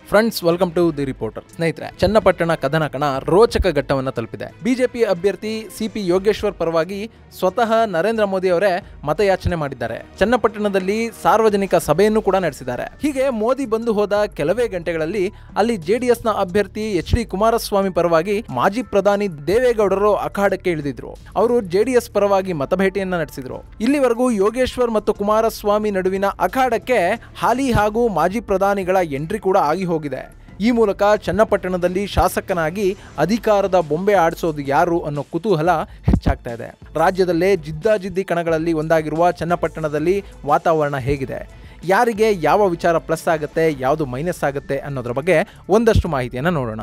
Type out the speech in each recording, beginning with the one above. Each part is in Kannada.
friends welcome to the reporter ಸ್ನೇಹಿತರೆ ಚನ್ನಪಟ್ಟಣ ಕದನ ಕಣ ರೋಚಕ ಘಟ್ಟವನ್ನು ತಲುಪಿದೆ ಬಿಜೆಪಿ ಅಭ್ಯರ್ಥಿ ಸಿಪಿ ಯೋಗೇಶ್ವರ್ ಪರವಾಗಿ ಸ್ವತಃ ನರೇಂದ್ರ ಮೋದಿ ಅವರೇ ಮತಯಾಚನೆ ಮಾಡಿದ್ದಾರೆ ಚನ್ನಪಟ್ಟಣದಲ್ಲಿ ಸಾರ್ವಜನಿಕ ಸಭೆಯನ್ನು ಕೂಡ ನಡೆಸಿದ್ದಾರೆ ಹೀಗೆ ಮೋದಿ ಬಂದು ಹೋದ ಕೆಲವೇ ಗಂಟೆಗಳಲ್ಲಿ ಅಲ್ಲಿ ಜೆಡಿಎಸ್ನ ಅಭ್ಯರ್ಥಿ ಎಚ್ ಡಿ ಕುಮಾರಸ್ವಾಮಿ ಪರವಾಗಿ ಮಾಜಿ ಪ್ರಧಾನಿ ದೇವೇಗೌಡರು ಅಖಾಡಕ್ಕೆ ಇಳಿದಿದ್ರು ಅವರು ಜೆಡಿಎಸ್ ಪರವಾಗಿ ಮತಭೇಟಿಯನ್ನ ನಡೆಸಿದ್ರು ಇಲ್ಲಿವರೆಗೂ ಯೋಗೇಶ್ವರ್ ಮತ್ತು ಕುಮಾರಸ್ವಾಮಿ ನಡುವಿನ ಅಖಾಡಕ್ಕೆ ಹಾಲಿ ಹಾಗೂ ಮಾಜಿ ಪ್ರಧಾನಿಗಳ ಎಂಟ್ರಿ ಕೂಡ ಆಗಿ ಹೋಗಿದೆ ಈ ಮೂಲಕ ಚನ್ನಪಟ್ಟಣದಲ್ಲಿ ಶಾಸಕನಾಗಿ ಅಧಿಕಾರದ ಬೊಂಬೆ ಆಡಿಸೋದು ಯಾರು ಅನ್ನೋ ಕುತೂಹಲ ಹೆಚ್ಚಾಗ್ತಾ ಇದೆ ರಾಜ್ಯದಲ್ಲೇ ಜಿದ್ದಾಜಿದ್ದಿ ಕಣಗಳಲ್ಲಿ ಒಂದಾಗಿರುವ ಚನ್ನಪಟ್ಟಣದಲ್ಲಿ ವಾತಾವರಣ ಹೇಗಿದೆ ಯಾರಿಗೆ ಯಾವ ವಿಚಾರ ಪ್ಲಸ್ ಆಗುತ್ತೆ ಯಾವುದು ಮೈನಸ್ ಆಗುತ್ತೆ ಅನ್ನೋದ್ರ ಬಗ್ಗೆ ಒಂದಷ್ಟು ಮಾಹಿತಿಯನ್ನು ನೋಡೋಣ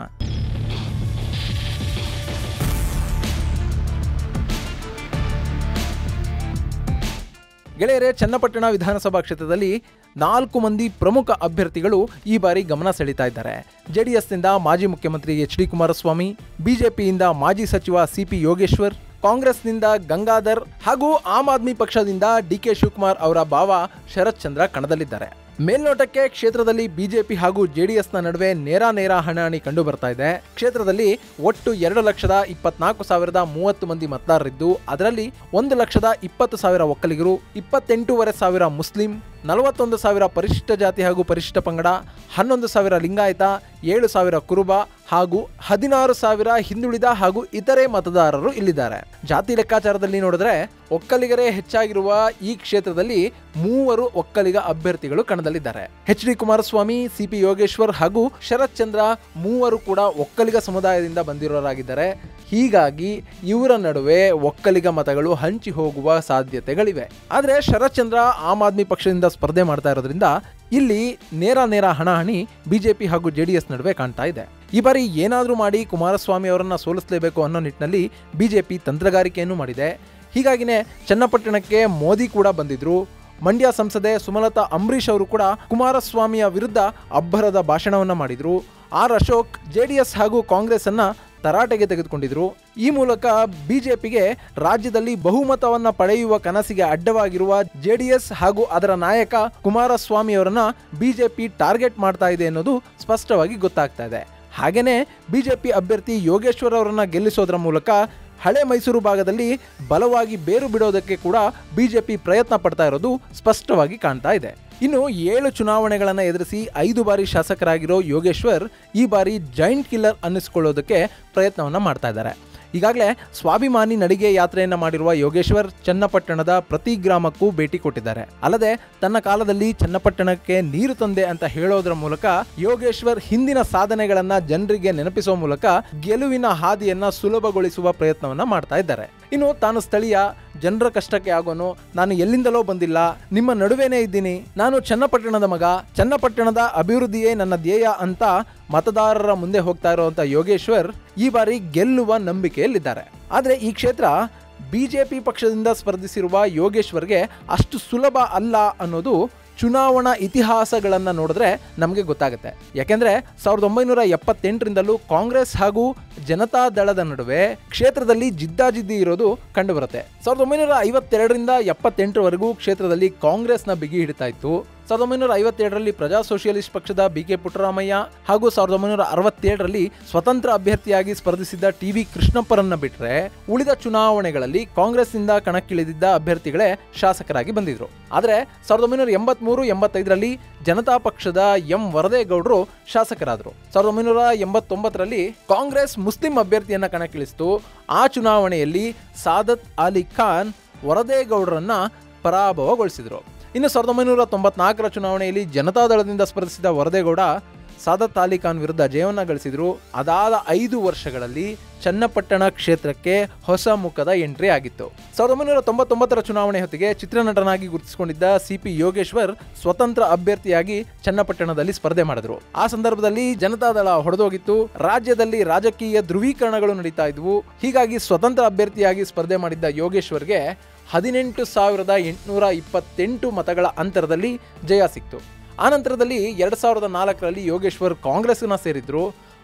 ಗೆಳೆಯರೆ ಚನ್ನಪಟ್ಟಣ ವಿಧಾನಸಭಾ ಕ್ಷೇತ್ರದಲ್ಲಿ ನಾಲ್ಕು ಮಂದಿ ಪ್ರಮುಖ ಅಭ್ಯರ್ಥಿಗಳು ಈ ಬಾರಿ ಗಮನ ಸೆಳೀತಾ ಇದ್ದಾರೆ ಜೆಡಿಎಸ್ನಿಂದ ಮಾಜಿ ಮುಖ್ಯಮಂತ್ರಿ ಎಚ್ ಡಿ ಕುಮಾರಸ್ವಾಮಿ ಬಿಜೆಪಿಯಿಂದ ಮಾಜಿ ಸಚಿವ ಸಿಪಿ ಯೋಗೇಶ್ವರ್ ಕಾಂಗ್ರೆಸ್ನಿಂದ ಗಂಗಾಧರ್ ಹಾಗೂ ಆಮ್ ಆದ್ಮಿ ಪಕ್ಷದಿಂದ ಡಿ ಕೆ ಶಿವಕುಮಾರ್ ಅವರ ಭಾವ ಶರತ್ ಚಂದ್ರ ಕಣದಲ್ಲಿದ್ದಾರೆ ಮೇಲ್ನೋಟಕ್ಕೆ ಕ್ಷೇತ್ರದಲ್ಲಿ ಬಿಜೆಪಿ ಹಾಗೂ ಜೆಡಿಎಸ್ನ ನಡುವೆ ನೇರ ನೇರ ಹಣಾಹಣಿ ಕಂಡು ಬರ್ತಾ ಇದೆ ಕ್ಷೇತ್ರದಲ್ಲಿ ಒಟ್ಟು ಎರಡು ಲಕ್ಷದ ಇಪ್ಪತ್ನಾಲ್ಕು ಸಾವಿರದ ಮೂವತ್ತು ಮಂದಿ ಮತದಾರರಿದ್ದು ಅದರಲ್ಲಿ ಒಂದು ಲಕ್ಷದ ಇಪ್ಪತ್ತು ಸಾವಿರ ಒಕ್ಕಲಿಗರು ಇಪ್ಪತ್ತೆಂಟೂವರೆ ಸಾವಿರ ಮುಸ್ಲಿಂ ನಲವತ್ತೊಂದು ಸಾವಿರ ಪರಿಶಿಷ್ಟ ಜಾತಿ ಹಾಗೂ ಪರಿಶಿಷ್ಟ ಪಂಗಡ ಹನ್ನೊಂದು ಸಾವಿರ ಲಿಂಗಾಯತ ಏಳು ಸಾವಿರ ಕುರುಬ ಹಾಗೂ ಹದಿನಾರು ಸಾವಿರ ಹಿಂದುಳಿದ ಹಾಗೂ ಇತರೆ ಮತದಾರರು ಇಲ್ಲಿದ್ದಾರೆ ಜಾತಿ ಲೆಕ್ಕಾಚಾರದಲ್ಲಿ ನೋಡಿದ್ರೆ ಒಕ್ಕಲಿಗರೇ ಹೆಚ್ಚಾಗಿರುವ ಈ ಕ್ಷೇತ್ರದಲ್ಲಿ ಮೂವರು ಒಕ್ಕಲಿಗ ಅಭ್ಯರ್ಥಿಗಳು ಕಣದಲ್ಲಿದ್ದಾರೆ H D Kumaraswamy C P Yogeshwar ಹಾಗೂ ಶರತ್ ಚಂದ್ರ ಮೂವರು ಕೂಡ ಒಕ್ಕಲಿಗ ಸಮುದಾಯದಿಂದ ಬಂದಿರೋರಾಗಿದ್ದಾರೆ ಹೀಗಾಗಿ ಇವರ ನಡುವೆ ಒಕ್ಕಲಿಗ ಮತಗಳು ಹಂಚಿ ಹೋಗುವ ಸಾಧ್ಯತೆಗಳಿವೆ ಆದರೆ ಶರತ್ ಚಂದ್ರ ಆಮ್ ಆದ್ಮಿ ಪಕ್ಷದಿಂದ ಸ್ಪರ್ಧೆ ಮಾಡ್ತಾ ಇರೋದ್ರಿಂದ ಇಲ್ಲಿ ನೇರ ನೇರ ಹಣಾಹಣಿ ಬಿಜೆಪಿ ಹಾಗೂ ಜೆಡಿಎಸ್ ನಡುವೆ ಕಾಣ್ತಾ ಇದೆ ಈ ಬಾರಿ ಏನಾದರೂ ಮಾಡಿ ಕುಮಾರಸ್ವಾಮಿ ಅವರನ್ನ ಸೋಲಿಸಲೇಬೇಕು ಅನ್ನೋ ನಿಟ್ಟಿನಲ್ಲಿ ಬಿಜೆಪಿ ತಂತ್ರಗಾರಿಕೆಯನ್ನು ಮಾಡಿದೆ ಹೀಗಾಗಿನೇ ಚನ್ನಪಟ್ಟಣಕ್ಕೆ ಮೋದಿ ಕೂಡ ಬಂದಿದ್ರು ಮಂಡ್ಯ ಸಂಸದೆ ಸುಮಲತಾ ಅಂಬರೀಶ್ ಅವರು ಕೂಡ ಕುಮಾರಸ್ವಾಮಿಯ ವಿರುದ್ಧ ಅಬ್ಬರದ ಭಾಷಣವನ್ನ ಮಾಡಿದ್ರು ಆರ್ ಅಶೋಕ್ ಜೆಡಿಎಸ್ ಹಾಗೂ ಕಾಂಗ್ರೆಸ್ ಅನ್ನ ತರಾಟೆಗೆ ತೆಗೆದುಕೊಂಡಿದ್ರು ಈ ಮೂಲಕ ಬಿಜೆಪಿಗೆ ರಾಜ್ಯದಲ್ಲಿ ಬಹುಮತವನ್ನ ಪಡೆಯುವ ಕನಸಿಗೆ ಅಡ್ಡವಾಗಿರುವ ಜೆಡಿಎಸ್ ಹಾಗೂ ಅದರ ನಾಯಕ ಕುಮಾರಸ್ವಾಮಿ ಅವರನ್ನ ಬಿಜೆಪಿ ಟಾರ್ಗೆಟ್ ಮಾಡ್ತಾ ಇದೆ ಅನ್ನೋದು ಸ್ಪಷ್ಟವಾಗಿ ಗೊತ್ತಾಗ್ತಾ ಇದೆ ಹಾಗೇನೆ ಬಿಜೆಪಿ ಅಭ್ಯರ್ಥಿ ಯೋಗೇಶ್ವರ್ ಅವರನ್ನ ಗೆಲ್ಲಿಸೋದ್ರ ಮೂಲಕ ಹಳೆ ಮೈಸೂರು ಭಾಗದಲ್ಲಿ ಬಲವಾಗಿ ಬೇರು ಬಿಡೋದಕ್ಕೆ ಕೂಡ ಬಿಜೆಪಿ ಪ್ರಯತ್ನ ಪಡ್ತಾ ಇರೋದು ಸ್ಪಷ್ಟವಾಗಿ ಕಾಣ್ತಾ ಇದೆ ಇನ್ನು ಏಳು ಚುನಾವಣೆಗಳನ್ನು ಎದುರಿಸಿ ಐದು ಬಾರಿ ಶಾಸಕರಾಗಿರೋ ಯೋಗೇಶ್ವರ್ ಈ ಬಾರಿ ಜೈಂಟ್ ಕಿಲ್ಲರ್ ಅನ್ನಿಸ್ಕೊಳ್ಳೋದಕ್ಕೆ ಪ್ರಯತ್ನವನ್ನು ಮಾಡ್ತಾ ಇದ್ದಾರೆ ಈಗಾಗಲೇ ಸ್ವಾಭಿಮಾನಿ ನಡಿಗೆ ಯಾತ್ರೆಯನ್ನು ಮಾಡಿರುವ ಯೋಗೇಶ್ವರ್ ಚನ್ನಪಟ್ಟಣದ ಪ್ರತಿ ಗ್ರಾಮಕ್ಕೂ ಭೇಟಿ ಕೊಟ್ಟಿದ್ದಾರೆ ಅಲ್ಲದೆ ತನ್ನ ಕಾಲದಲ್ಲಿ ಚನ್ನಪಟ್ಟಣಕ್ಕೆ ನೀರು ತಂದೆ ಅಂತ ಹೇಳೋದ್ರ ಮೂಲಕ ಯೋಗೇಶ್ವರ್ ಹಿಂದಿನ ಸಾಧನೆಗಳನ್ನ ಜನರಿಗೆ ನೆನಪಿಸುವ ಮೂಲಕ ಗೆಲುವಿನ ಹಾದಿಯನ್ನ ಸುಲಭಗೊಳಿಸುವ ಪ್ರಯತ್ನವನ್ನ ಮಾಡ್ತಾ ಇದ್ದಾರೆ ಇನ್ನು ತಾನು ಸ್ಥಳೀಯ ಜನರ ಕಷ್ಟಕ್ಕೆ ಆಗೋನು ನಾನು ಎಲ್ಲಿಂದಲೋ ಬಂದಿಲ್ಲ ನಿಮ್ಮ ನಡುವೆನೇ ಇದ್ದೀನಿ ನಾನು ಚನ್ನಪಟ್ಟಣದ ಮಗ ಚನ್ನಪಟ್ಟಣದ ಅಭಿವೃದ್ಧಿಯೇ ನನ್ನ ಧ್ಯೇಯ ಅಂತ ಮತದಾರರ ಮುಂದೆ ಹೋಗ್ತಾ ಇರುವಂತ ಯೋಗೇಶ್ವರ್ ಈ ಬಾರಿ ಗೆಲ್ಲುವ ನಂಬಿಕೆಯಲ್ಲಿದ್ದಾರೆ ಆದರೆ ಈ ಕ್ಷೇತ್ರ ಬಿಜೆಪಿ ಪಕ್ಷದಿಂದ ಸ್ಪರ್ಧಿಸಿರುವ ಯೋಗೇಶ್ವರ್ಗೆ ಅಷ್ಟು ಸುಲಭ ಅಲ್ಲ ಅನ್ನೋದು ಚುನಾವಣಾ ಇತಿಹಾಸಗಳನ್ನು ನೋಡಿದ್ರೆ ನಮಗೆ ಗೊತ್ತಾಗುತ್ತೆ ಯಾಕೆಂದ್ರೆ ಸಾವಿರದ ಒಂಬೈನೂರ ಎಪ್ಪತ್ತೆಂಟರಿಂದಲೂ ಕಾಂಗ್ರೆಸ್ ಹಾಗೂ ಜನತಾ ದಳದ ನಡುವೆ ಕ್ಷೇತ್ರದಲ್ಲಿ ಜಿದ್ದಾಜಿದ್ದಿ ಇರೋದು ಕಂಡುಬರುತ್ತೆ ಸಾವಿರದ ಒಂಬೈನೂರ ಐವತ್ತೆರಡರಿಂದ ಎಪ್ಪತ್ತೆಂಟರವರೆಗೂ ಕ್ಷೇತ್ರದಲ್ಲಿ ಕಾಂಗ್ರೆಸ್ನ ಬಿಗಿ ಹಿಡಿತಾ ಇತ್ತು ಸಾವಿರದ ಒಂಬೈನೂರ ಐವತ್ತೇಳರಲ್ಲಿ ಪ್ರಜಾ ಸೋಷಿಯಲಿಸ್ಟ್ ಪಕ್ಷದ ಬಿ ಕೆ ಪುಟ್ಟರಾಮಯ್ಯ ಹಾಗೂ ಸಾವಿರದ ಒಂಬೈನೂರ ಅರವತ್ತೇಳರಲ್ಲಿ ಸ್ವತಂತ್ರ ಅಭ್ಯರ್ಥಿಯಾಗಿ ಸ್ಪರ್ಧಿಸಿದ್ದ ಟಿ ವಿ ಕೃಷ್ಣಪ್ಪರನ್ನ ಬಿಟ್ಟರೆ ಉಳಿದ ಚುನಾವಣೆಗಳಲ್ಲಿ ಕಾಂಗ್ರೆಸ್ನಿಂದ ಕಣಕ್ಕಿಳಿದಿದ್ದ ಅಭ್ಯರ್ಥಿಗಳೇ ಶಾಸಕರಾಗಿ ಬಂದಿದ್ರು ಆದರೆ ಸಾವಿರದ ಒಂಬೈನೂರ ಎಂಬತ್ಮೂರು ಎಂಬತ್ತೈದರಲ್ಲಿ ಜನತಾ ಪಕ್ಷದ ಎಂ ವರದೇಗೌಡರು ಶಾಸಕರಾದರು ಸಾವಿರದ ಒಂಬೈನೂರ ಎಂಬತ್ತೊಂಬತ್ತರಲ್ಲಿ ಕಾಂಗ್ರೆಸ್ ಮುಸ್ಲಿಂ ಅಭ್ಯರ್ಥಿಯನ್ನ ಕಣಕ್ಕಿಳಿಸಿತು ಆ ಚುನಾವಣೆಯಲ್ಲಿ ಸಾದತ್ ಅಲಿ ಖಾನ್ ವರದೇಗೌಡರನ್ನ ಪರಾಭವಗೊಳಿಸಿದರು ಇನ್ನು ಸಾವಿರದ ಒಂಬೈನೂರ ತೊಂಬತ್ನಾಲ್ಕರ ಚುನಾವಣೆಯಲ್ಲಿ ಜನತಾದಳದಿಂದ ಸ್ಪರ್ಧಿಸಿದ ವರದೇಗೌಡ ಸಾದತ್ ಅಲಿ ಖಾನ್ ವಿರುದ್ಧ ಜಯವನ್ನ ಗಳಿಸಿದ್ರು ಅದಾದ ಐದು ವರ್ಷಗಳಲ್ಲಿ ಚನ್ನಪಟ್ಟಣ ಕ್ಷೇತ್ರಕ್ಕೆ ಹೊಸ ಮುಖದ ಎಂಟ್ರಿ ಆಗಿತ್ತು ಸಾವಿರದ ಒಂಬೈನೂರ ತೊಂಬತ್ತೊಂಬತ್ತರ ಚುನಾವಣೆ ಹೊತ್ತಿಗೆ ಚಿತ್ರನಟನಾಗಿ ಗುರುತಿಸಿಕೊಂಡಿದ್ದ ಸಿಪಿ ಯೋಗೇಶ್ವರ್ ಸ್ವತಂತ್ರ ಅಭ್ಯರ್ಥಿಯಾಗಿ ಚನ್ನಪಟ್ಟಣದಲ್ಲಿ ಸ್ಪರ್ಧೆ ಮಾಡಿದ್ರು ಆ ಸಂದರ್ಭದಲ್ಲಿ ಜನತಾದಳ ಹೊಡೆದೋಗಿತ್ತು ರಾಜ್ಯದಲ್ಲಿ ರಾಜಕೀಯ ಧ್ರುವೀಕರಣಗಳು ನಡೀತಾ ಇದ್ವು ಹೀಗಾಗಿ ಸ್ವತಂತ್ರ ಅಭ್ಯರ್ಥಿಯಾಗಿ ಸ್ಪರ್ಧೆ ಮಾಡಿದ್ದ ಯೋಗೇಶ್ವರ್ಗೆ ಹದಿನೆಂಟು ಸಾವಿರದ ಎಂಟುನೂರ ಇಪ್ಪತ್ತೆಂಟು ಮತಗಳ ಅಂತರದಲ್ಲಿ ಜಯ ಸಿಕ್ತು ಆನಂತರದಲ್ಲಿ ಎರಡು ಸಾವಿರದ ನಾಲ್ಕರಲ್ಲಿ ಯೋಗೇಶ್ವರ್ ಕಾಂಗ್ರೆಸ್ನ ಸೇರಿದ್ರು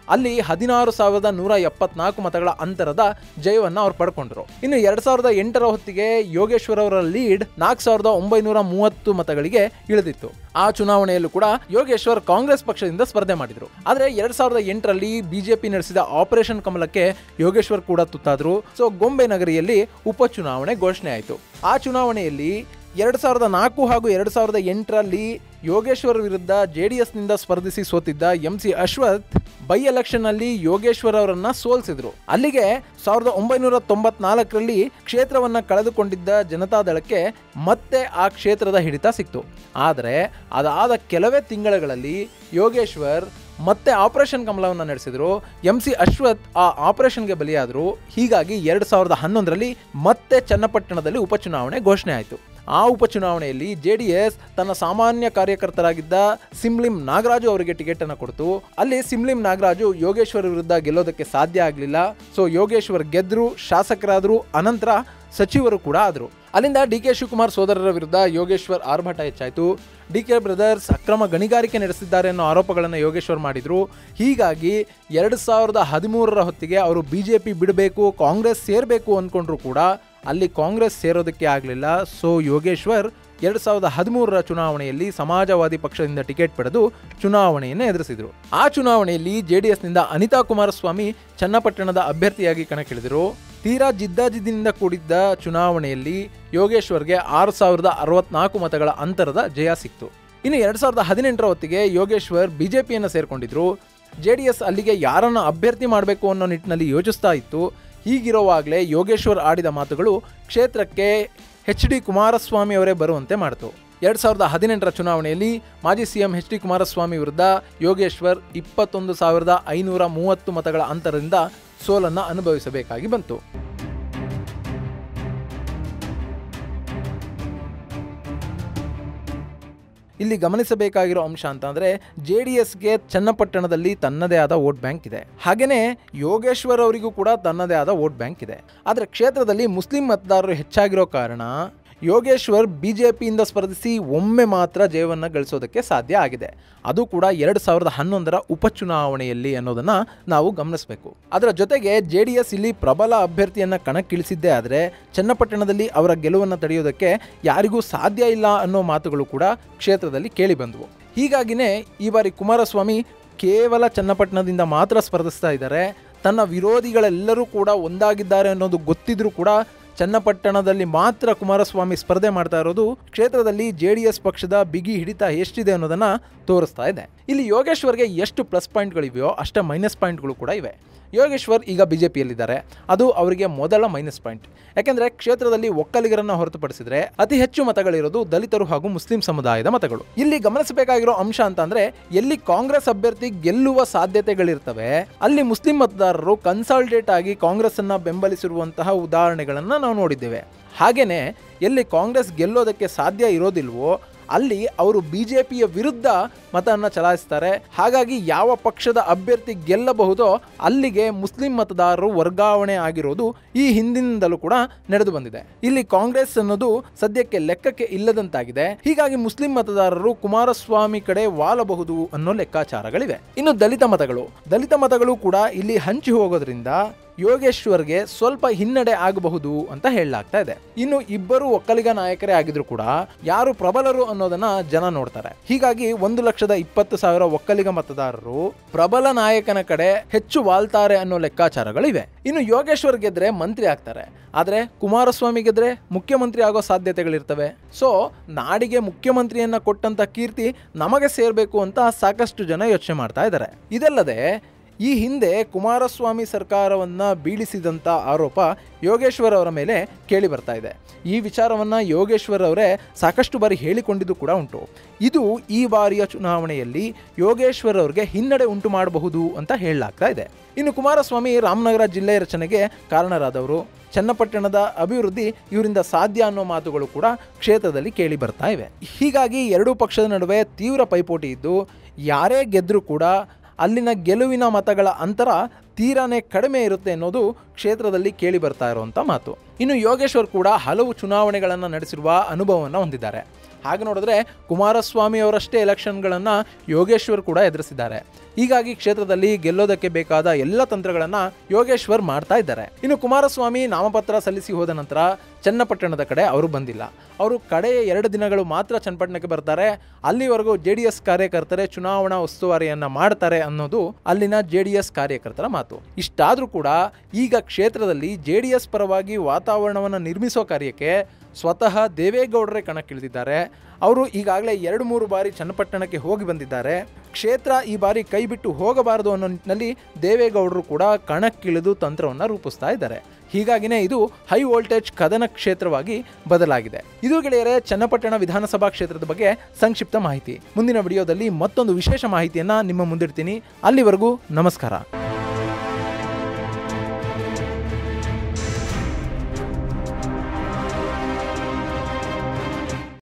ಅಲ್ಲಿ ಹದಿನಾರು ಸಾವಿರದ ನೂರ ಎಪ್ಪತ್ನಾಲ್ಕು ಮತಗಳ ಅಂತರದ ಜಯವನ್ನ ಅವ್ರು ಪಡ್ಕೊಂಡ್ರು ಇನ್ನು ಎರಡ್ ಸಾವಿರದ ಎಂಟರ ಹೊತ್ತಿಗೆ ಯೋಗೇಶ್ವರ್ ಅವರ ಲೀಡ್ ನಾಲ್ಕು ಸಾವಿರದ ಒಂಬೈನೂರ ಮೂವತ್ತು ಮತಗಳಿಗೆ ಇಳಿದಿತ್ತು ಆ ಚುನಾವಣೆಯಲ್ಲೂ ಕೂಡ ಯೋಗೇಶ್ವರ್ ಕಾಂಗ್ರೆಸ್ ಪಕ್ಷದಿಂದ ಸ್ಪರ್ಧೆ ಮಾಡಿದ್ರು ಆದ್ರೆ ಎರಡ್ ಸಾವಿರದ ಎಂಟರಲ್ಲಿ ಬಿಜೆಪಿ ನಡೆಸಿದ ಆಪರೇಷನ್ ಕಮಲಕ್ಕೆ ಯೋಗೇಶ್ವರ್ ಕೂಡ ತುತ್ತಾದ್ರು ಸೊ ಗೊಂಬೆ ನಗರಿಯಲ್ಲಿ ಉಪಚುನಾವಣೆ ಘೋಷಣೆ ಆಯಿತು ಆ ಚುನಾವಣೆಯಲ್ಲಿ ಎರಡು ಸಾವಿರದ ನಾಲ್ಕು ಹಾಗೂ ಎರಡು ಸಾವಿರದ ಎಂಟರಲ್ಲಿ ಯೋಗೇಶ್ವರ್ ವಿರುದ್ಧ ಜೆ ಡಿ ಎಸ್ನಿಂದ ಸ್ಪರ್ಧಿಸಿ ಸೋತಿದ್ದ ಎಂ ಸಿ ಅಶ್ವಥ್ ಬೈ ಎಲೆಕ್ಷನ್ನಲ್ಲಿ ಯೋಗೇಶ್ವರ್ ಅವರನ್ನ ಸೋಲಿಸಿದ್ರು ಅಲ್ಲಿಗೆ ಸಾವಿರದ ಒಂಬೈನೂರ ತೊಂಬತ್ನಾಲ್ಕರಲ್ಲಿ ಕ್ಷೇತ್ರವನ್ನ ಕಳೆದುಕೊಂಡಿದ್ದ ಜನತಾದಳಕ್ಕೆ ಮತ್ತೆ ಆ ಕ್ಷೇತ್ರದ ಹಿಡಿತ ಸಿಕ್ತು ಆದರೆ ಅದಾದ ಕೆಲವೇ ತಿಂಗಳುಗಳಲ್ಲಿ ಯೋಗೇಶ್ವರ್ ಮತ್ತೆ ಆಪರೇಷನ್ ಕಮಲವನ್ನು ನಡೆಸಿದ್ರು ಎಂ ಸಿ ಅಶ್ವಥ್ ಆ ಆಪರೇಷನ್ಗೆ ಬಲಿಯಾದರು ಹೀಗಾಗಿ ಎರಡು ಸಾವಿರದ ಹನ್ನೊಂದರಲ್ಲಿ ಮತ್ತೆ ಚನ್ನಪಟ್ಟಣದಲ್ಲಿ ಉಪಚುನಾವಣೆ ಘೋಷಣೆ ಆಯಿತು ಆ ಉಪಚುನಾವಣೆಯಲ್ಲಿ ಜೆ ಡಿ ಎಸ್ ತನ್ನ ಸಾಮಾನ್ಯ ಕಾರ್ಯಕರ್ತರಾಗಿದ್ದ ಸಿಮ್ಲಿಂ ನಾಗರಾಜು ಅವರಿಗೆ ಟಿಕೆಟ್ ಅನ್ನು ಕೊಡ್ತು ಅಲ್ಲಿ ಸಿಮ್ಲಿಂ ನಾಗರಾಜು ಯೋಗೇಶ್ವರ್ ವಿರುದ್ಧ ಗೆಲ್ಲೋದಕ್ಕೆ ಸಾಧ್ಯ ಆಗಲಿಲ್ಲ ಸೊ ಯೋಗೇಶ್ವರ್ ಗೆದ್ರು ಶಾಸಕರಾದರು ಅನಂತರ ಸಚಿವರು ಕೂಡ ಆದರು ಅಲ್ಲಿಂದ ಡಿ ಕೆ ಶಿವಕುಮಾರ್ ಸೋದರರ ವಿರುದ್ಧ ಯೋಗೇಶ್ವರ್ ಆರ್ಭಟ ಹೆಚ್ಚಾಯಿತು ಡಿ ಕೆ ಬ್ರದರ್ಸ್ ಅಕ್ರಮ ಗಣಿಗಾರಿಕೆ ನಡೆಸಿದ್ದಾರೆ ಅನ್ನೋ ಆರೋಪಗಳನ್ನು ಯೋಗೇಶ್ವರ್ ಮಾಡಿದ್ರು ಹೀಗಾಗಿ ಎರಡು ಸಾವಿರದ ಹದಿಮೂರರ ಹೊತ್ತಿಗೆ ಅವರು ಬಿ ಜೆ ಪಿ ಬಿಡಬೇಕು ಕಾಂಗ್ರೆಸ್ ಸೇರಬೇಕು ಅಂದ್ಕೊಂಡ್ರು ಕೂಡ ಅಲ್ಲಿ ಕಾಂಗ್ರೆಸ್ ಸೇರೋದಕ್ಕೆ ಆಗಲಿಲ್ಲ ಸೊ ಯೋಗೇಶ್ವರ್ ಎರಡು ಸಾವಿರದ ಹದಿಮೂರರ ಚುನಾವಣೆಯಲ್ಲಿ ಸಮಾಜವಾದಿ ಪಕ್ಷದಿಂದ ಟಿಕೆಟ್ ಪಡೆದು ಚುನಾವಣೆಯನ್ನು ಎದುರಿಸಿದರು ಆ ಚುನಾವಣೆಯಲ್ಲಿ ಜೆ ಡಿ ಎಸ್ನಿಂದ ಅನಿತಾ ಕುಮಾರಸ್ವಾಮಿ ಚನ್ನಪಟ್ಟಣದ ಅಭ್ಯರ್ಥಿಯಾಗಿ ಕಣಕ್ಕಿಳಿದರು ತೀರಾ ಜಿದ್ದಾಜಿದ್ದಿನಿಂದ ಕೂಡಿದ್ದ ಚುನಾವಣೆಯಲ್ಲಿ ಯೋಗೇಶ್ವರ್ಗೆ ಆರು ಸಾವಿರದ ಅರವತ್ನಾಲ್ಕು ಮತಗಳ ಅಂತರದ ಜಯ ಸಿಕ್ತು ಇನ್ನು ಎರಡು ಸಾವಿರದ ಹದಿನೆಂಟರ ಹೊತ್ತಿಗೆ ಯೋಗೇಶ್ವರ್ ಬಿಜೆಪಿಯನ್ನು ಸೇರ್ಕೊಂಡಿದ್ರು ಜೆ ಡಿ ಎಸ್ ಅಲ್ಲಿಗೆ ಯಾರನ್ನು ಅಭ್ಯರ್ಥಿ ಮಾಡಬೇಕು ಅನ್ನೋ ನಿಟ್ಟಿನಲ್ಲಿ ಯೋಚಿಸ್ತಾ ಇತ್ತು ಹೀಗಿರುವಾಗಲೇ ಯೋಗೇಶ್ವರ್ ಆಡಿದ ಮಾತುಗಳು ಕ್ಷೇತ್ರಕ್ಕೆ ಎಚ್ ಡಿ ಕುಮಾರಸ್ವಾಮಿ ಅವರೇ ಬರುವಂತೆ ಮಾಡಿತು ಎರಡು ಸಾವಿರದ ಹದಿನೆಂಟರ ಚುನಾವಣೆಯಲ್ಲಿ ಮಾಜಿ ಸಿಎಂ ಎಚ್ ಡಿ ಕುಮಾರಸ್ವಾಮಿ ವಿರುದ್ಧ ಯೋಗೇಶ್ವರ್ ಇಪ್ಪತ್ತೊಂದು ಸಾವಿರದ ಐನೂರ ಮೂವತ್ತು ಮತಗಳ ಅಂತರದಿಂದ ಸೋಲನ್ನು ಅನುಭವಿಸಬೇಕಾಗಿ ಬಂತು ಇಲ್ಲಿ ಗಮನಿಸಬೇಕಾಗಿರೋ ಅಂಶ ಅಂತಂದ್ರೆ ಜೆ ಡಿ ಎಸ್ಗೆ ಚನ್ನಪಟ್ಟಣದಲ್ಲಿ ತನ್ನದೇ ಆದ ವೋಟ್ ಬ್ಯಾಂಕ್ ಇದೆ ಹಾಗೆಯೇ ಯೋಗೇಶ್ವರ್ ಅವರಿಗೂ ಕೂಡ ತನ್ನದೇ ಆದ ವೋಟ್ ಬ್ಯಾಂಕ್ ಇದೆ ಆದರೆ ಕ್ಷೇತ್ರದಲ್ಲಿ ಮುಸ್ಲಿಂ ಮತದಾರರು ಹೆಚ್ಚಾಗಿರೋ ಕಾರಣ ಯೋಗೇಶ್ವರ್ ಬಿಜೆಪಿಯಿಂದ ಸ್ಪರ್ಧಿಸಿ ಒಮ್ಮೆ ಮಾತ್ರ ಜಯವನ್ನು ಗಳಿಸೋದಕ್ಕೆ ಸಾಧ್ಯ ಆಗಿದೆ ಅದು ಕೂಡ ಎರಡು ಸಾವಿರದ ಹನ್ನೊಂದರ ಉಪಚುನಾವಣೆಯಲ್ಲಿ ಅನ್ನೋದನ್ನ ನಾವು ಗಮನಿಸಬೇಕು ಅದರ ಜೊತೆಗೆ ಜೆ ಡಿ ಎಸ್ ಇಲ್ಲಿ ಪ್ರಬಲ ಅಭ್ಯರ್ಥಿಯನ್ನ ಕಣಕ್ಕಿಳಿಸಿದ್ದೇ ಆದರೆ ಚನ್ನಪಟ್ಟಣದಲ್ಲಿ ಅವರ ಗೆಲುವನ್ನು ತಡೆಯೋದಕ್ಕೆ ಯಾರಿಗೂ ಸಾಧ್ಯ ಇಲ್ಲ ಅನ್ನೋ ಮಾತುಗಳು ಕೂಡ ಕ್ಷೇತ್ರದಲ್ಲಿ ಕೇಳಿಬಂದವು ಹೀಗಾಗಿನೇ ಈ ಬಾರಿ ಕುಮಾರಸ್ವಾಮಿ ಕೇವಲ ಚನ್ನಪಟ್ಟಣದಿಂದ ಮಾತ್ರ ಸ್ಪರ್ಧಿಸ್ತಾ ಇದ್ದಾರೆ ತನ್ನ ವಿರೋಧಿಗಳೆಲ್ಲರೂ ಕೂಡ ಒಂದಾಗಿದ್ದಾರೆ ಅನ್ನೋದು ಗೊತ್ತಿದ್ರೂ ಕೂಡ ಚನ್ನಪಟ್ಟಣದಲ್ಲಿ ಮಾತ್ರ ಕುಮಾರಸ್ವಾಮಿ ಸ್ಪರ್ಧೆ ಮಾಡ್ತಾ ಇರೋದು ಕ್ಷೇತ್ರದಲ್ಲಿ ಜೆ ಡಿ ಎಸ್ ಪಕ್ಷದ ಬಿಗಿ ಹಿಡಿತ ಎಷ್ಟಿದೆ ಅನ್ನೋದನ್ನ ತೋರಿಸ್ತಾ ಇದೆ ಇಲ್ಲಿ ಯೋಗೇಶ್ವರ್ಗೆ ಎಷ್ಟು ಪ್ಲಸ್ ಪಾಯಿಂಟ್ಗಳಿವೆಯೋ ಅಷ್ಟೇ ಮೈನಸ್ ಪಾಯಿಂಟ್ಗಳು ಕೂಡ ಇವೆ ಯೋಗೇಶ್ವರ್ ಈಗ ಬಿಜೆಪಿಯಲ್ಲಿದ್ದಾರೆ ಅದು ಅವರಿಗೆ ಮೊದಲ ಮೈನಸ್ ಪಾಯಿಂಟ್ ಯಾಕೆಂದ್ರೆ ಕ್ಷೇತ್ರದಲ್ಲಿ ಒಕ್ಕಲಿಗರನ್ನ ಹೊರತುಪಡಿಸಿದ್ರೆ ಅತಿ ಹೆಚ್ಚು ಮತಗಳಿರೋದು ದಲಿತರು ಹಾಗೂ ಮುಸ್ಲಿಂ ಸಮುದಾಯದ ಮತಗಳು ಇಲ್ಲಿ ಗಮನಿಸಬೇಕಾಗಿರೋ ಅಂಶ ಅಂತಂದ್ರೆ ಎಲ್ಲಿ ಕಾಂಗ್ರೆಸ್ ಅಭ್ಯರ್ಥಿ ಗೆಲ್ಲುವ ಸಾಧ್ಯತೆಗಳಿರ್ತವೆ ಅಲ್ಲಿ ಮುಸ್ಲಿಂ ಮತದಾರರು ಕನ್ಸಾಲ್ಟೇಟ್ ಆಗಿ ಕಾಂಗ್ರೆಸ್ ಅನ್ನ ಬೆಂಬಲಿಸಿರುವಂತಹ ಉದಾಹರಣೆಗಳನ್ನ ನಾವು ನೋಡಿದ್ದೇವೆ ಹಾಗೇನೆ ಎಲ್ಲಿ ಕಾಂಗ್ರೆಸ್ ಗೆಲ್ಲೋದಕ್ಕೆ ಸಾಧ್ಯ ಇರೋದಿಲ್ವೋ ಅಲ್ಲಿ ಅವರು ಬಿಜೆಪಿಯ ವಿರುದ್ಧ ಮತವನ್ನು ಚಲಾಯಿಸ್ತಾರೆ ಹಾಗಾಗಿ ಯಾವ ಪಕ್ಷದ ಅಭ್ಯರ್ಥಿ ಗೆಲ್ಲಬಹುದೋ ಅಲ್ಲಿಗೆ ಮುಸ್ಲಿಂ ಮತದಾರರು ವರ್ಗಾವಣೆ ಆಗಿರೋದು ಈ ಹಿಂದಿನಿಂದಲೂ ಕೂಡ ನಡೆದು ಬಂದಿದೆ ಇಲ್ಲಿ ಕಾಂಗ್ರೆಸ್ ಅನ್ನೋದು ಸದ್ಯಕ್ಕೆ ಲೆಕ್ಕಕ್ಕೆ ಇಲ್ಲದಂತಾಗಿದೆ ಹೀಗಾಗಿ ಮುಸ್ಲಿಂ ಮತದಾರರು ಕುಮಾರಸ್ವಾಮಿ ಕಡೆ ವಾಲಬಹುದು ಅನ್ನೋ ಲೆಕ್ಕಾಚಾರಗಳಿವೆ ಇನ್ನು ದಲಿತ ಮತಗಳು ದಲಿತ ಮತಗಳು ಕೂಡ ಇಲ್ಲಿ ಹಂಚಿ ಹೋಗೋದ್ರಿಂದ ಯೋಗೇಶ್ವರ್ಗೆ ಸ್ವಲ್ಪ ಹಿನ್ನಡೆ ಆಗಬಹುದು ಅಂತ ಹೇಳಲಾಗ್ತಾ ಇದೆ ಇನ್ನು ಇಬ್ಬರು ಒಕ್ಕಲಿಗ ನಾಯಕರೇ ಆಗಿದ್ರು ಕೂಡ ಯಾರು ಪ್ರಬಲರು ಅನ್ನೋದನ್ನ ಜನ ನೋಡ್ತಾರೆ ಹೀಗಾಗಿ ಒಂದು ಲಕ್ಷದ ಇಪ್ಪತ್ತು ಸಾವಿರ ಒಕ್ಕಲಿಗ ಮತದಾರರು ಪ್ರಬಲ ನಾಯಕನ ಕಡೆ ಹೆಚ್ಚು ವಾಲ್ತಾರೆ ಅನ್ನೋ ಲೆಕ್ಕಾಚಾರಗಳಿವೆ ಇನ್ನು ಯೋಗೇಶ್ವರ್ ಗೆದ್ರೆ ಮಂತ್ರಿ ಆಗ್ತಾರೆ ಆದ್ರೆ ಕುಮಾರಸ್ವಾಮಿ ಗೆದ್ರೆ ಮುಖ್ಯಮಂತ್ರಿ ಆಗೋ ಸಾಧ್ಯತೆಗಳಿರ್ತವೆ ಸೊ ನಾಡಿಗೆ ಮುಖ್ಯಮಂತ್ರಿಯನ್ನ ಕೊಟ್ಟಂತ ಕೀರ್ತಿ ನಮಗೆ ಸೇರ್ಬೇಕು ಅಂತ ಸಾಕಷ್ಟು ಜನ ಯೋಚನೆ ಮಾಡ್ತಾ ಇದ್ದಾರೆ ಇದಲ್ಲದೆ ಈ ಹಿಂದೆ ಕುಮಾರಸ್ವಾಮಿ ಸರ್ಕಾರವನ್ನ ಬೀಳಿಸಿದಂಥ ಆರೋಪ ಯೋಗೇಶ್ವರ್ ಅವರ ಮೇಲೆ ಕೇಳಿ ಬರ್ತಾ ಇದೆ ಈ ವಿಚಾರವನ್ನ ಯೋಗೇಶ್ವರ್ ಅವರೇ ಸಾಕಷ್ಟು ಬಾರಿ ಹೇಳಿಕೊಂಡಿದ್ದು ಕೂಡ ಉಂಟು ಇದು ಈ ಬಾರಿಯ ಚುನಾವಣೆಯಲ್ಲಿ ಯೋಗೇಶ್ವರ್ ಅವರಿಗೆ ಹಿನ್ನಡೆ ಉಂಟು ಮಾಡಬಹುದು ಅಂತ ಹೇಳಲಾಗ್ತಾ ಇದೆ ಇನ್ನು ಕುಮಾರಸ್ವಾಮಿ ರಾಮನಗರ ಜಿಲ್ಲೆ ರಚನೆಗೆ ಕಾರಣರಾದವರು ಚನ್ನಪಟ್ಟಣದ ಅಭಿವೃದ್ಧಿ ಇವರಿಂದ ಸಾಧ್ಯ ಅನ್ನೋ ಮಾತುಗಳು ಕೂಡ ಕ್ಷೇತ್ರದಲ್ಲಿ ಕೇಳಿ ಬರ್ತಾ ಇವೆ ಹೀಗಾಗಿ ಎರಡೂ ಪಕ್ಷದ ನಡುವೆ ತೀವ್ರ ಪೈಪೋಟಿ ಇದ್ದು ಯಾರೇ ಗೆದ್ರೂ ಕೂಡ ಅಲ್ಲಿನ ಗೆಲುವಿನ ಮತಗಳ ಅಂತರ ತೀರಾನೇ ಕಡಿಮೆ ಇರುತ್ತೆ ಅನ್ನೋದು ಕ್ಷೇತ್ರದಲ್ಲಿ ಕೇಳಿ ಬರ್ತಾ ಇರುವಂಥ ಮಾತು ಇನ್ನು ಯೋಗೇಶ್ವರ್ ಕೂಡ ಹಲವು ಚುನಾವಣೆಗಳನ್ನು ನಡೆಸಿರುವ ಅನುಭವವನ್ನು ಹೊಂದಿದ್ದಾರೆ ಹಾಗೆ ನೋಡಿದ್ರೆ ಕುಮಾರಸ್ವಾಮಿ ಅವರಷ್ಟೇ ಎಲೆಕ್ಷನ್ಗಳನ್ನು ಯೋಗೇಶ್ವರ್ ಕೂಡ ಎದುರಿಸಿದ್ದಾರೆ ಹೀಗಾಗಿ ಕ್ಷೇತ್ರದಲ್ಲಿ ಗೆಲ್ಲೋದಕ್ಕೆ ಬೇಕಾದ ಎಲ್ಲ ತಂತ್ರಗಳನ್ನು ಯೋಗೇಶ್ವರ್ ಮಾಡ್ತಾ ಇದ್ದಾರೆ ಇನ್ನು ಕುಮಾರಸ್ವಾಮಿ ನಾಮಪತ್ರ ಸಲ್ಲಿಸಿ ಹೋದ ನಂತರ ಚನ್ನಪಟ್ಟಣದ ಕಡೆ ಅವರು ಬಂದಿಲ್ಲ ಅವರು ಕಡೆಯ ಎರಡು ದಿನಗಳು ಮಾತ್ರ ಚನ್ನಪಟ್ಟಣಕ್ಕೆ ಬರ್ತಾರೆ ಅಲ್ಲಿವರೆಗೂ ಜೆ ಡಿ ಎಸ್ ಕಾರ್ಯಕರ್ತರೇ ಚುನಾವಣಾ ಉಸ್ತುವಾರಿಯನ್ನ ಮಾಡ್ತಾರೆ ಅನ್ನೋದು ಅಲ್ಲಿನ ಜೆ ಡಿ ಎಸ್ ಕಾರ್ಯಕರ್ತರ ಮಾತು ಇಷ್ಟಾದರೂ ಕೂಡ ಈಗ ಕ್ಷೇತ್ರದಲ್ಲಿ ಜೆ ಡಿ ಎಸ್ ಪರವಾಗಿ ವಾತಾವರಣವನ್ನು ನಿರ್ಮಿಸೋ ಕಾರ್ಯಕ್ಕೆ ಸ್ವತಃ ದೇವೇಗೌಡರೇ ಕಣಕ್ಕಿಳಿದಿದ್ದಾರೆ ಅವರು ಈಗಾಗಲೇ ಎರಡು ಮೂರು ಬಾರಿ ಚನ್ನಪಟ್ಟಣಕ್ಕೆ ಹೋಗಿ ಬಂದಿದ್ದಾರೆ ಕ್ಷೇತ್ರ ಈ ಬಾರಿ ಕೈ ಬಿಟ್ಟು ಹೋಗಬಾರದು ಅನ್ನೋ ನಿಟ್ಟಿನಲ್ಲಿ ದೇವೇಗೌಡರು ಕೂಡ ಕಣಕ್ಕಿಳಿದು ತಂತ್ರವನ್ನು ರೂಪಿಸ್ತಾ ಇದ್ದಾರೆ ಹೀಗಾಗಿನೇ ಇದು ಹೈ ವೋಲ್ಟೇಜ್ ಕದನ ಕ್ಷೇತ್ರವಾಗಿ ಬದಲಾಗಿದೆ ಇದು ಗೆಳೆಯರೆ ಚನ್ನಪಟ್ಟಣ ವಿಧಾನಸಭಾ ಕ್ಷೇತ್ರದ ಬಗ್ಗೆ ಸಂಕ್ಷಿಪ್ತ ಮಾಹಿತಿ ಮುಂದಿನ ವಿಡಿಯೋದಲ್ಲಿ ಮತ್ತೊಂದು ವಿಶೇಷ ಮಾಹಿತಿಯನ್ನು ನಿಮ್ಮ ಮುಂದಿಡ್ತೀನಿ ಅಲ್ಲಿವರೆಗೂ ನಮಸ್ಕಾರ